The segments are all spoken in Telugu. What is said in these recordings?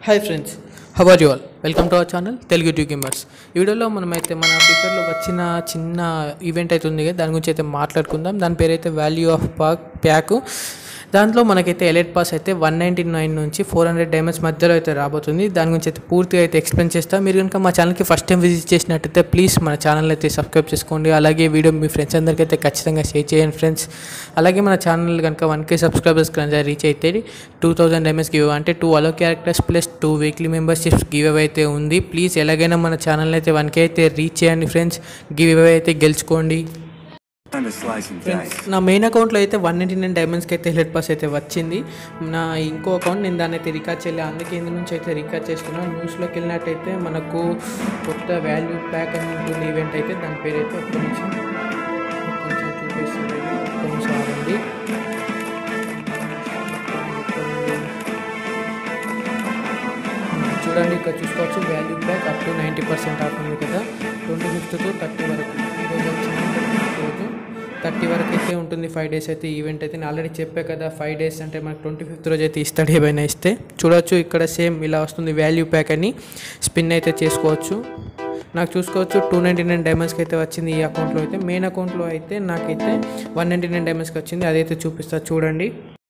Hi friends how are you all welcome to our channel Telugu ట్యూ గేమర్స్ ఈ వీడియోలో మనమైతే మన ఫ్యూచర్లో వచ్చిన చిన్న ఈవెంట్ అయితే ఉంది కదా దాని గురించి అయితే మాట్లాడుకుందాం దాని పేరు అయితే వాల్యూ ఆఫ్ పాక్ ప్యాక్ దాంట్లో మనకైతే ఎలైట్ పాస్ అయితే వన్ నైంటీ నైన్ నుంచి ఫోర్ హండ్రెడ్ డైమండ్స్ మధ్యలో అయితే రాబోతుంది దాని గురించి అయితే పూర్తిగా అయితే ఎక్స్ప్లెయిన్ చేస్తాం మీరు కనుక మా ఛానల్కి ఫస్ట్ టైం విజిట్ చేసినట్టయితే ప్లీజ్ మన ఛానల్ అయితే సబ్స్క్రైబ్ చేసుకోండి అలాగే వీడియో మీ ఫ్రెండ్స్ అందరికీ అయితే ఖచ్చితంగా షేర్ చేయండి ఫ్రెండ్స్ అలాగే మన ఛానల్ కనుక వన్ కే సబ్స్క్రైబర్స్ కనుక రీచ్ అయితే టూ థౌజండ్ ఎంఎస్ గివ్ అంటే టూ అలో characters plus two weekly memberships giveaway అయితే ఉంది ప్లీజ్ ఎలాగైనా మన ఛానల్ అయితే వన్ కే అయితే రీచ్ చేయండి ఫ్రెండ్స్ గివ్ అవే అయితే గెలుచుకోండి Time to slice and friends dice. నా మెయిన్ అకౌంట్లో అయితే వన్ నైంటీ నైన్ డైమండ్స్కి అయితే హెల్డ్ పాస్ అయితే వచ్చింది నా ఇంకో అకౌంట్ నేను దాన్ని అయితే రికార్డ్ చేయలేదు అందుకే ఇందు నుంచి అయితే రికార్డ్ చేసుకున్నాను న్యూస్లోకి వెళ్ళినట్టయితే మనకు కొత్త వాల్యూ ప్యాక్ అని ఉంటుంది ఈవెంట్ అయితే దాని పేరు అయితే ఒక్క నిమిషం కొంచెం చూపిస్తుంది ఒక్క నిమిషం ఆగండి చూడండి ఇక్కడ చూసుకోవచ్చు value back up to ninety percent off ఉంది కదా ట్వంటీ ఫిఫ్త్ టు థర్టీ వరకు ఈరోజు వచ్చింది రోజు థర్టీ వరకు అయితే ఉంటుంది ఫైవ్ డేస్ అయితే ఈవెంట్ అయితే నేను ఆల్రెడీ చెప్పా కదా ఫైవ్ డేస్ అంటే మనకు ట్వంటీ ఫిఫ్త్ రోజు అయితే ఇస్తాడు ఏమైనా ఇస్తే చూడొచ్చు ఇక్కడ సేమ్ ఇలా వస్తుంది వాల్యూ ప్యాక్ అని స్పిన్ అయితే చేసుకోవచ్చు నాకు చూసుకోవచ్చు టూ నైంటీ నైన్ డైమండ్స్కి అయితే వచ్చింది ఈ అకౌంట్లో అయితే మెయిన్ అకౌంట్లో అయితే నాకైతే వన్ నైంటీ నైన్ డైమండ్స్కి వచ్చింది అదైతే చూపిస్తా చూడండి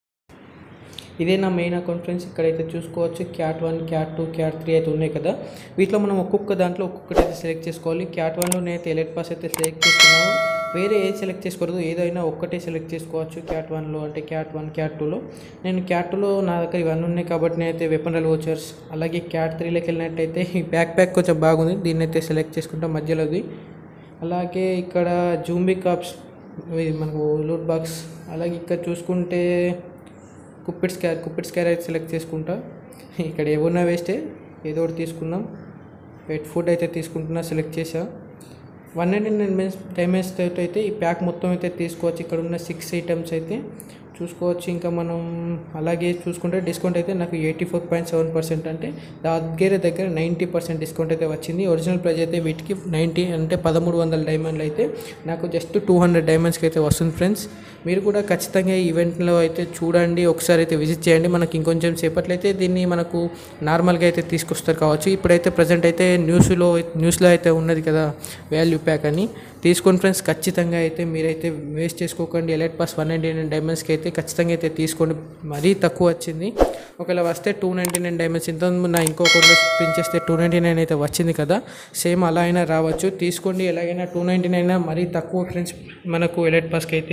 ఇదే నా మెయిన్ అకౌంట్ ఫ్రెండ్స్ ఇక్కడైతే చూసుకోవచ్చు cat one cat two cat three అయితే ఉన్నాయి కదా వీటిలో మనం ఒక్కొక్క దాంట్లో ఒక్కొక్కటి అయితే సెలెక్ట్ చేసుకోవాలి క్యాట్ వన్లో నేనైతే ఎలెట్ పాస్ అయితే సెలెక్ట్ చేసుకున్నాను వేరే ఏది సెలెక్ట్ చేసుకోకూడదు ఏదైనా ఒక్కటే సెలెక్ట్ చేసుకోవచ్చు క్యాట్ వన్లో అంటే క్యాట్ వన్ క్యాట్ టూలో నేను క్యాట్ టూలో నా దగ్గర ఇవన్నీ ఉన్నాయి కాబట్టి నేనైతే వెపన్ రల్ వోచర్స్ అలాగే క్యాట్ త్రీలోకి వెళ్ళినట్టయితే ఈ బ్యాక్ ప్యాక్ కొంచెం బాగుంది దీన్ని అయితే సెలెక్ట్ చేసుకుంటాం మధ్యలోది అలాగే ఇక్కడ జూంబీ కాప్స్ ఇది మనకు లూట్ బాక్స్ అలాగే ఇక్కడ చూసుకుంటే కుప్పిడ్ స్కార్ కుప్పిడ్ స్కార్ అయితే సెలెక్ట్ చేసుకుంటా ఇక్కడ ఏమున్నా వేస్టే ఏదో ఒకటి తీసుకుందాం పెట్ ఫుడ్ అయితే తీసుకుంటున్నా సెలెక్ట్ చేసా వన్ నైంటీ నైన్ డైమండ్స్ అయితే ఈ ప్యాక్ మొత్తం అయితే తీసుకోవచ్చు ఇక్కడ ఉన్న సిక్స్ ఐటమ్స్ అయితే చూసుకోవచ్చు ఇంకా మనం అలాగే చూసుకుంటే డిస్కౌంట్ అయితే నాకు eighty four point seven percent అంటే దగ్గర దగ్గర నైంటీ పర్సెంట్ డిస్కౌంట్ అయితే వచ్చింది ఒరిజినల్ ప్రైస్ అయితే వీటికి నైంటీ అంటే పదమూడు వందల డైమండ్లు అయితే నాకు జస్ట్ టూ హండ్రెడ్ డైమండ్స్కి అయితే వస్తుంది ఫ్రెండ్స్ మీరు కూడా ఖచ్చితంగా ఈ ఈవెంట్లో అయితే చూడండి ఒకసారి అయితే విజిట్ చేయండి మనకి ఇంకొంచెం సేపట్లో అయితే దీన్ని మనకు నార్మల్గా అయితే తీసుకొస్తారు కావచ్చు ఇప్పుడైతే ప్రజెంట్ అయితే న్యూస్లో న్యూస్లో అయితే ఉన్నది కదా వాల్యూ ప్యాక్ అని తీసుకొని ఫ్రెండ్స్ ఖచ్చితంగా అయితే మీరైతే వేస్ట్ చేసుకోకండి elite pass one ninety nine డైమండ్స్కి అయితే ఖచ్చితంగా అయితే తీసుకోండి మరీ తక్కువ వచ్చింది ఒకవేళ వస్తే టూ నైంటీ నైన్ డైమండ్స్ ఇంత నా ఇంకో కొన్ని పిన్ చేస్తే టూ నైంటీ నైన్ అయితే వచ్చింది కదా సేమ్ అలా అయినా రావచ్చు తీసుకోండి ఎలాగైనా టూ నైంటీ నైన్ మరీ తక్కువ ఫ్రెండ్స్ మనకు ఎలైట్ పాస్కి అయితే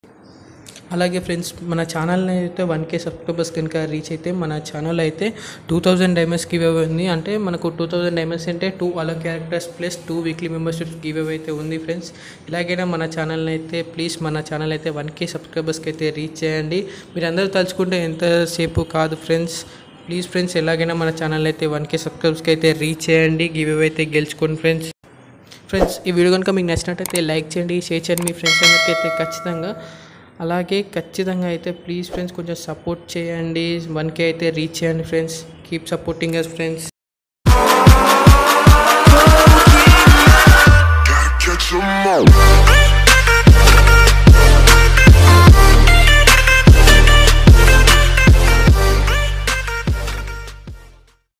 అలాగే ఫ్రెండ్స్ మన ఛానల్ని అయితే వన్ కే సబ్స్క్రైబర్స్ కనుక రీచ్ అయితే మన ఛానల్ అయితే two thousand diamonds giveaway ఉంది అంటే మనకు టూ థౌజండ్ డైమండ్స్ అంటే టూ అలా characters plus two weekly memberships giveaway అయితే ఉంది ఫ్రెండ్స్ ఇలాగైనా మన ఛానల్ని అయితే ప్లీజ్ మన ఛానల్ అయితే వన్ కే సబ్స్క్రైబర్స్కి అయితే రీచ్ చేయండి మీరు అందరూ తలుచుకుంటే ఎంతసేపు కాదు ఫ్రెండ్స్ ప్లీజ్ ఫ్రెండ్స్ ఎలాగైనా మన ఛానల్ అయితే వన్ కే సబ్స్క్రైబర్స్కి అయితే రీచ్ చేయండి గివ్ అవే అయితే గెలుచుకోండి ఫ్రెండ్స్ ఫ్రెండ్స్ ఈ వీడియో కనుక మీకు నచ్చినట్టయితే లైక్ చేయండి షేర్ చేయండి మీ ఫ్రెండ్స్ అందరికీ అయితే ఖచ్చితంగా అలాగే ఖచ్చితంగా అయితే ప్లీజ్ ఫ్రెండ్స్ కొంచెం సపోర్ట్ చేయండి వన్ కే అయితే రీచ్ చేయండి friends keep supporting us friends Gotta catch 'em all.